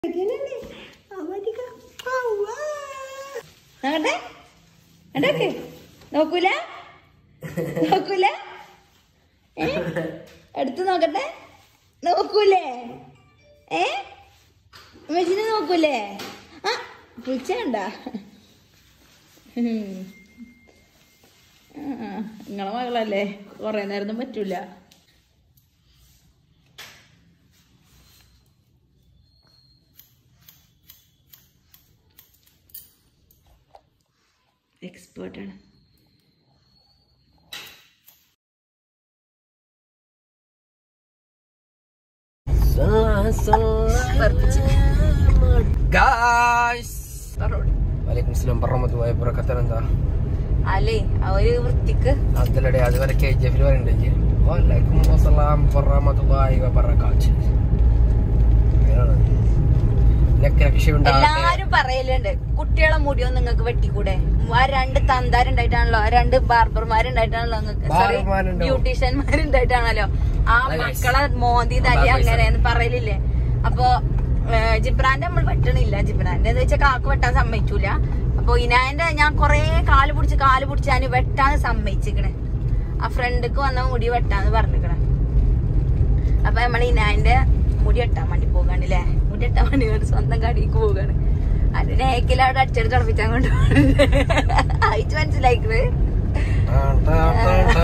നോക്കട്ടെ കണ്ടോക്ക് നോക്കൂല നോക്കൂല ഏ എടുത്ത് നോക്കട്ടെ നോക്കൂലേ ഏ മെച്ചിനെ നോക്കൂലേ ആ വിളിച്ചണ്ട നിങ്ങളെ മകളല്ലേ കൊറേ നേരം പറ്റൂല എക്സ്പേർട്ടാണ് ഗായ്സ് വലൈക്കും സ്ലാം പറമത്തുമായ പുറക്കത്തൻ എന്താ അല്ലേ അവര് വൃത്തിക്ക് അതിലടെ അതുവരെ കെ ജി എഫിൽ വരണ്ടേ വലൈക്കും അസ്സലാം പറമത്തുള്ളാഹി വബറകാത്ത് ലക്ക് രക്ഷയുണ്ടാകട്ടെ എല്ലാരും പറയലുണ്ട് കുട്ടികളെ മുടിയൊന്നും നിങ്ങൾക്ക് വെട്ടിക്കൂടെ ആ രണ്ട് തന്താരുണ്ടായിട്ടാണല്ലോ ആ രണ്ട് ബാർബർമാരുണ്ടായിട്ടാണല്ലോ നിങ്ങൾക്ക് സോറി ബാർബർമാരുണ്ടോ? ബ്യൂട്ടീഷ്യന്മാരുണ്ടായിട്ടാണല്ലോ ആ അതെ guys. മക്കളെ മോന്തി തലി ബാർബേഴ്സ്. അങ്ങനെയെന്ന് പറയലില്ലേ അപ്പൊ ഏഹ്, ജിബ്രാന്റെ നമ്മൾ വെട്ടണില്ല ജിബ്രാന്റെ എന്ന് വെച്ചാൽ കാക്ക് വെട്ടാൻ സമ്മതിച്ചൂല അപ്പൊ ഇനാന്റെ ഞാൻ കൊറേ കാല് പിടിച്ച് കാല് പിടിച്ച് ഞാൻ വെട്ടാൻ സമ്മതിച്ചിക്കണേ ആ ഫ്രണ്ടിക്ക് വന്ന മുടി വെട്ടാന്ന് പറഞ്ഞിക്കണേ അപ്പൊ നമ്മൾ ഇനാന്റെ മുടി വെട്ടാൻ വേണ്ടി പോകാണല്ലേ മുടി വെട്ടാൻ വേണ്ടി വേണ്ടി സ്വന്തം കടിക്ക് പോകാണ് അത് നേക്കിലവിടെ അടിച്ചെടുത്ത് ഉറപ്പിച്ചാൻ കൊണ്ട് അയച്ചു മനസ്സിലായിക്കണ് ടാ, ടാ, ടാ, ടാ.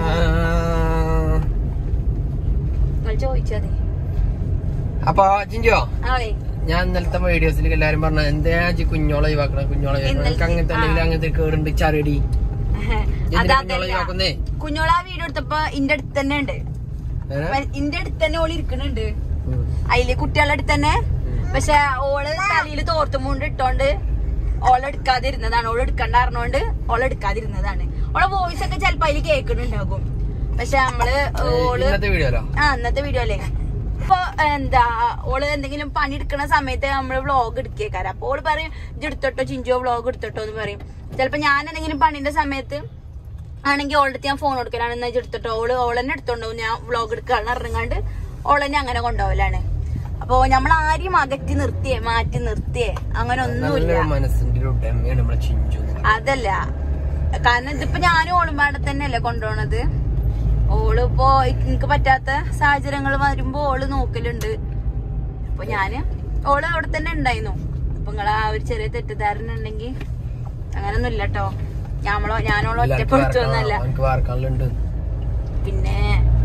നിങ്ങൾ ചോദിച്ചതേ അപ്പൊ ജിഞ്ചോ ആവേ ഞാൻ ഇന്നലത്തെ വീഡിയോസിൽ എല്ലാരും പറഞ്ഞു എന്താ ജി കുഞ്ഞോളെ ഒഴിവാക്കണ കുഞ്ഞോളെ ഒഴിവാക്കണം. ഇന്നലത്തെ- എനിക്ക് അങ്ങനത്തെ അല്ലെങ്കിൽ അങ്ങനത്തെ കേടുണ്ട് ചരടി എന്തിനാ കുഞ്ഞോളെ അതല്ല ഒഴിവാക്കുന്നേ കുഞ്ഞോള ആ വീഡിയോ എടുത്തപ്പോ ഇന്റെ അടുത്ത് തന്നെ ഉണ്ട് ഏ? ഇന്റെ അടുത്ത് തന്നെ ഓള് ഇരിക്കണുണ്ട് ഉം. അതില് കുട്ടികളുടെ അടുത്ത് തന്നെ പക്ഷെ ഓള് തലയില് തോർത്തുമുണ്ട് ഇട്ടോണ്ട് ഓള് എടുക്കാതിരുന്നതാണ് ഓള് എടുക്കണ്ട അറിഞ്ഞോണ്ട് ഓള് എടുക്കാതിരുന്നതാണ് ഓളെ വോയിസ് ഒക്കെ ചെലപ്പോ അതില് കേൾക്കുന്നുണ്ടാകും പക്ഷെ നമ്മള് ഓള് ഇന്നത്തെ വീഡിയോലോ ആ ഇന്നത്തെ വീഡിയോ അല്ലേ ഇപ്പൊ എന്താ ഓള് എന്തെങ്കിലും പണി എടുക്കുന്ന സമയത്ത് നമ്മള് വ്ളോഗ് എടുക്കേക്കാരം അപ്പൊ ഓള് പറയും ഇത് എടുത്തോട്ടോ ചിഞ്ചോ വ്ളോഗ് എടുത്തോട്ടോ എന്ന് പറയും ചിലപ്പോ ഞാൻ എന്തെങ്കിലും പണിന്റെ സമയത്ത് ആണെങ്കിൽ ഓളുടെ അടുത്ത് ഞാൻ ഫോൺ കൊടുക്കലാണ് എന്നാ ഇജ്ജ് എടുത്തിട്ടോ ഓള് ഓളെന്നെ എടുത്തോണ്ടാവും ഞാൻ വ്ളോഗ് എടുക്കാണ് ഇറങ്ങാണ്ട് ഓളെന്നെ അങ്ങനെ കൊണ്ടുപോകലാണ് അപ്പൊ നമ്മൾ ആരെയും അകറ്റി നിർത്തിയേ മാറ്റി നിർത്തിയേ അങ്ങനെ ഒന്നുമില്ല നല്ലൊരു മനസ്സിന്റെ ഒരു ഉടമയാണ് നമ്മളെ ചിഞ്ചു എന്ന് പറയുന്നത്. അതല്ല കാരണം ഇതിപ്പോ ഞാനും ഓളുമ്പാടെ തന്നെയല്ലേ കൊണ്ടുപോണത് ഓള് ഇപ്പോ എനിക്ക് പറ്റാത്ത സാഹചര്യങ്ങൾ വരുമ്പോ ഓള് നോക്കലുണ്ട് അപ്പൊ ഞാന് ഓള് അവിടെ തന്നെ ഉണ്ടായിരുന്നു അപ്പൊ നിങ്ങളെ ആ ഒരു ചെറിയ തെറ്റിദ്ധാരണ ഉണ്ടെങ്കിൽ അങ്ങനൊന്നും ഇല്ല കേട്ടോ ഞമ്മളോ ഞാനോളോ എല്ലാവർക്കും ഒറ്റപ്പെടുത്തൊന്നല്ല വാർക്കാൻ- അവർക്ക് വാർക്കാനുണ്ട് പിന്നെ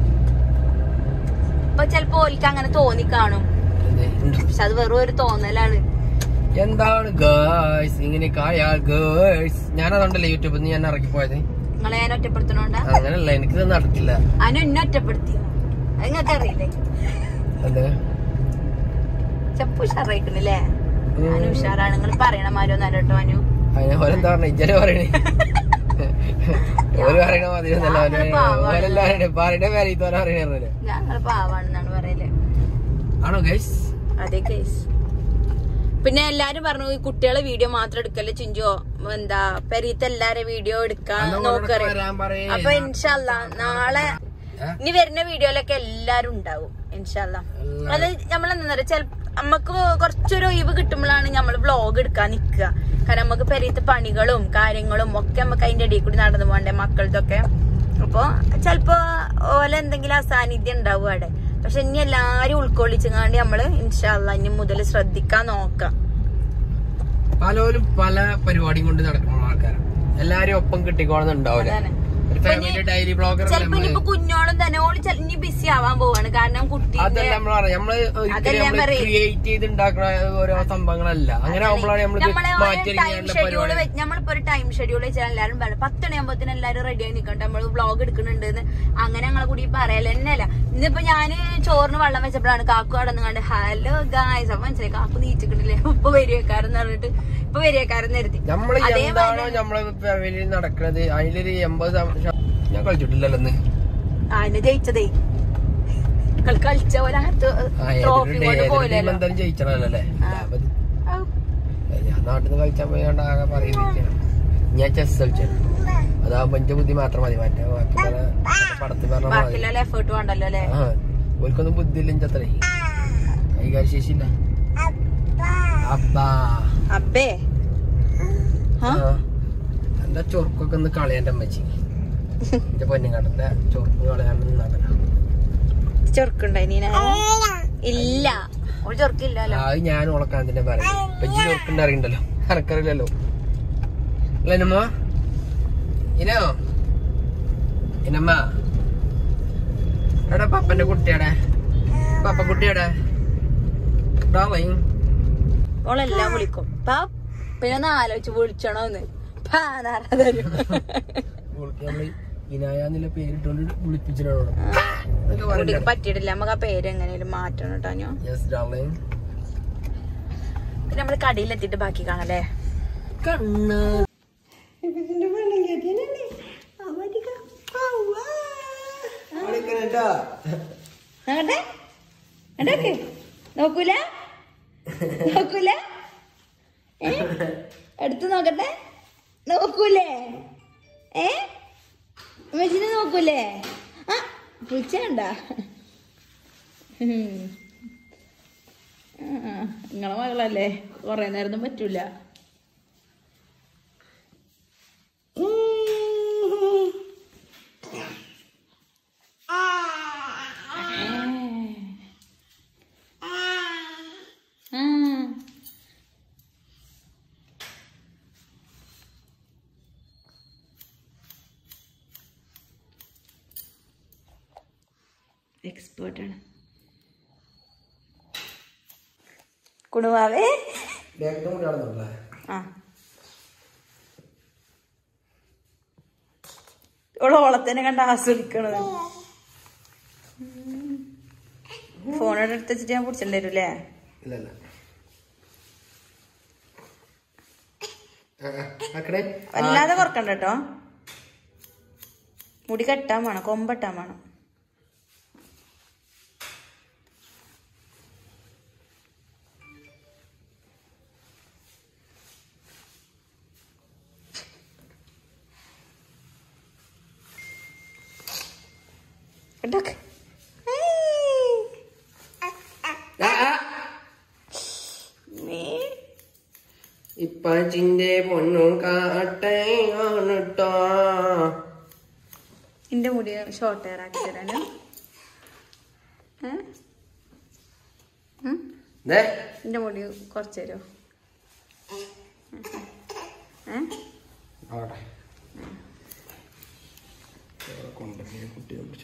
ഇപ്പൊ ചെലപ്പോ ഓലിക്ക് അങ്ങനെ തോന്നി കാണും എന്ത്? ഉണ്ട്. പക്ഷെ അത് വെറും ഒരു തോന്നലാണ് എന്താണ് ഗേൾസ് ഇങ്ങനെയൊക്കെ ആയാൽ ഗേൾസ് ഞാനതുണ്ടല്ലേ യൂട്യൂബിൽ നിന്ന് ഞാൻ ഇറക്കി പോയത് നിങ്ങളെ ഞാൻ ഒറ്റപ്പെടുത്തണോണ്ടാ അങ്ങനല്ല എനിക്കിത് നടക്കില്ല അനു എന്നെ ഒറ്റപ്പെടുത്തി അത് നിങ്ങൾക്ക് അറിയില്ലേ എന്ത് ചെപ്പ് ഉഷാറായിക്കണില്ലേ അനു ഉഷാറാണ് നിങ്ങൾ പറയണ മാരോ നല്ലോട്ടോ അനു അതിനെ ഓരെന്താ പറഞ്ഞ ഇജ്ജല് പറയണേ ഓര് പറയണ മതി ഞാൻ പാവാണ്. ഓരെല്ലാവരും പറയണ പേര് ഇതോരെ പറയണേ ഞങ്ങൾ പാവാണെന്നാണ് പറയല് ആണോ ഗൈസ് അതെ കേസ് പിന്നെ എല്ലാരും പറഞ്ഞു ഈ കുട്ടികളെ വീഡിയോ മാത്രം എടുക്കല്ലേ ചിഞ്ചോ എന്താ പെരീത്തെ എല്ലാരും വീഡിയോ എടുക്കാൻ അന്ന് ഓളോട് നോക്കറേ വരാൻ പറയ്. അപ്പൊ ഇൻഷല്ല നാളെ ഏ? ഇനി വരുന്ന വീഡിയോയിലൊക്കെ എല്ലാരും ഉണ്ടാവും ഇൻഷല്ല അത് നമ്മളെന്താ പറയാ ചെല നമുക്ക് കുറച്ചൊരു ഒഴിവ് കിട്ടുമ്പോഴാണ് നമ്മൾ വ്ളോഗ് എടുക്കാൻ നിക്കുക കാരണം നമുക്ക് പെരീത്തെ പണികളും കാര്യങ്ങളും ഒക്കെ നമുക്ക് അതിന്റെ ഇടയിൽ കൂടി നടന്നു പോകണ്ടേ മക്കളതൊക്കെ അപ്പൊ ചെലപ്പോ ഓല എന്തെങ്കിലും അസാന്നിധ്യം ഉണ്ടാവും അവിടെ പക്ഷെ ഇനി എല്ലാരും ഉൾക്കൊള്ളിച്ചങ്ങാണ്ട് നമ്മള് ഇൻഷാല്ല ഇനി മുതൽ ശ്രദ്ധിക്കാൻ നോക്കാം പലരും പല പരിപാടിയും കൊണ്ട് നടക്കുന്ന ആൾക്കാരാണ് എല്ലാരും ഒപ്പം കിട്ടിക്കോണമെന്നുണ്ടാവില്ല അതാണ്. ഒരു ഇപ്പൊ ഫാമിലി ഇനി- ഡൈലി ബ്ലോഗർ ചെലപ്പോ ഇനിയിപ്പോ കുഞ്ഞോളും തന്നെ ഓള് ചെല- ഇനി ബിസി ആവാൻ പോവാണ് കാരണം കുട്ടീന്റെ അതല്ല നമ്മൾ പറയാം നമ്മള് അതല്ല ഒരിക്കലും ഞാൻ നമ്മള് പറയും. ക്രിയേറ്റ് ചെയ്ത് ഉണ്ടാക്കുന്ന ഓരോ സംഭവങ്ങളല്ല അങ്ങനെ ആവുമ്പോഴാണ് നമ്മൾ നമ്മളെ മാറ്റി ടൈം ഷെഡ്യൂൾ നമ്മളിപ്പോ ഒരു ടൈം ഷെഡ്യൂൾ വെച്ചാൽ എല്ലാരും പറയും പത്ത് മണിയാകുമ്പോഴത്തേനും എല്ലാരും റെഡി ആയി നിൽക്കട്ടെ നമ്മള് വ്ളോഗ് എടുക്കുന്നുണ്ട് എന്ന് അങ്ങനെ ഞങ്ങളെ കൂടി പറയല തന്നെയല്ല ഇന്നിപ്പോ ഞാന് ചോറിന് വെള്ളം വെച്ചപ്പോഴാണ് കാക്കു കടന്നു കണ്ട് ഹലോ ഗായ്സ് അപ്പൊ മനസ്സിലായി കാക്കു നീച്ചിട്ടില്ലേ ഇപ്പൊ വരികക്കാരെന്ന് പറഞ്ഞിട്ട് ഇപ്പൊ വരികക്കാരെന്ന് കരുതി നമ്മള് അതേമാതിരി എന്താണോ നമ്മളെ ഫാമിലിയിൽ നടക്കുന്നത് അതിലൊരു എൺപത് ശതമാനം ഞാൻ കളിച്ചിട്ടില്ലല്ലോ ഇന്ന് അതിന് ജയിച്ചതേ നിങ്ങൾ കളിച്ച പോലെ അങ്ങനത്തെ ആ, ഏതൊരു ട്രോഫി ഡേ- കൊണ്ട് ഏതൊരു team പോയില്ലല്ലോ എന്തായാലും ജയിച്ചണല്ലോ അല്ലേ ആ. ഞാൻ നാട്ടിൽ നിന്ന് കളിച്ചാൽ പോയി കണ്ട ആകെ പറയുന്നില്ല ഞാൻ ചെസ് കളിച്ചു അതാകുമ്പോ എന്റെ ബുദ്ധി മാത്രം മതി മറ്റേ ബാക്കി പല പടത്തിൽ പറഞ്ഞ മതി ബാക്കിയുള്ള എഫേർട്ട് വേണ്ടല്ലോ അല്ലേ ആ ഓൽക്കൊന്നും ബുദ്ധി ഇല്ല അത്രേ കൈകാര്യ ശേഷിയില്ല അബ്ബാ അബേ ആ ആ. എന്റെ ചൊറുക്കൊക്കെ ഒന്ന് കളയാൻ്റെ അമ്മച്ചി എന്റെ പൊന്നുകാട്ടന്റെ ചൊറുക്ക് കളയാൻ നിന്നാണല്ലോ ചൊറുക്കുണ്ടായി നീന ഇല്ല ഒരു ചൊറുക്കില്ലല്ലോ അത് ഞാൻ ഉളക്കാൻ തന്നെ പറയും പഞ്ചി ചൊറുക്കുണ്ട് അറിയണ്ടല്ലോ എനക്കറിയില്ലല്ലോ അല്ല ഇനമ്മ ഇനോ ഇനമ്മ എടാ പപ്പന്റെ കുട്ടിയാടെ പപ്പ കുട്ടിയാടെ ഡാർലിങ് ഓളെല്ലാം വിളിക്കും പാ പിന്നെ ഒന്ന് ആലോചിച്ച് വിളിച്ചണോന്ന് പാനാറാ തരും നമ്മള് ഇനായാന്നുള്ള പേരിട്ടോണ്ട് വിളിപ്പിച്ചിട്ടോട് കുട്ടിക്ക് പറ്റിയിട്ടില്ല നമുക്ക് ആ പേര് എങ്ങനെയാലും മാറ്റണം കേട്ടോ ഞാൻ യെസ് ഡാർലിങ് പിന്നെ നമ്മള് കടയിലെത്തിയിട്ട് ബാക്കി കാണല്ലേ കണ്ണ് നോക്കട്ടെ കണ്ടോക്ക് നോക്കൂല നോക്കൂല ഏ എടുത്ത് നോക്കട്ടെ നോക്കൂലേ ഏ മെച്ചിനെ നോക്കൂലേ ആ പൂച്ചണ്ട നിങ്ങളെ മകളല്ലേ കൊറേ നേരം പറ്റൂല എക്സ്പേർട്ടാണ് കുണുവാവേ ബാക്കിന്റെ മുടി നടന്നല്ലേ ആ ഓള് ഓളത്തിനെ കണ്ട് ആസ്വദിക്കണത് ഫോണോട് എടുത്ത് വെച്ചിട്ട് ഞാൻ പിടിച്ചിട്ട് വരൂലേ ഇല്ലല്ല അക്കടെ വല്ലാതെ കുറക്കണ്ട കേട്ടോ മുടി കെട്ടാൻ വേണം കൊമ്പട്ടാൻ വേണം കേട്ടോക്ക് ഇപ്പച്ചിന്റെ പൊന്നും കാട്ടയാണ് ട്ടോ എന്റെ മുടി ഷോർട്ട് ഹെയർ ആക്കി തരാന് ഏ? ഉം? ദേ എന്റെ മുടി കുറച്ച് തരുമോ ഏ അവിടെ കൊണ്ടുപോയി കുട്ടിയെ പിടിച്ചോ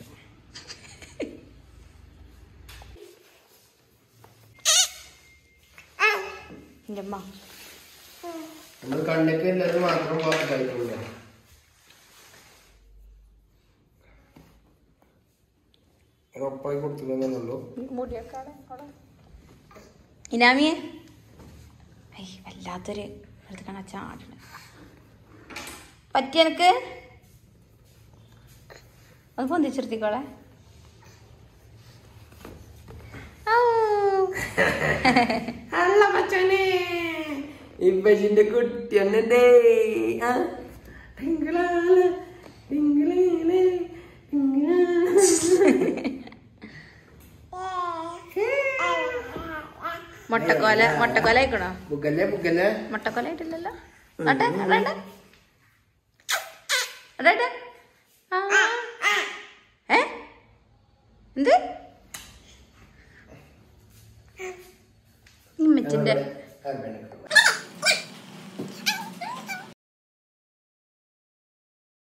എന്റെ അമ്മ നമ്മൾ കണ്ണിക്ക് എല്ലാവരും മാത്രം കഴിക്കില്ല ഉറപ്പായി കൊടുത്തില്ലെന്നുള്ളൂ ഇനാമിയെ ഐ വല്ലാത്തൊരു അടുത്ത് കാണാൻ ചാടണ പറ്റിയ എനക്ക് അത് പൊന്തിച്ചെടുത്തിക്കോളെ അല്ല മച്ചനെ ഇപ്പച്ചിന്റെ കുട്ടി എന്നെ മുട്ടക്കോല മുട്ടക്കോല ആയിക്കണോ ബുക്കല്ലേ ബുക്കല്ലേ മുട്ടക്കോല ആയിട്ടില്ലല്ലോ അട്ടെ അടട്ടെ അടട്ടെ ഏ എന്ത് ഇമ്മച്ചിന്റെ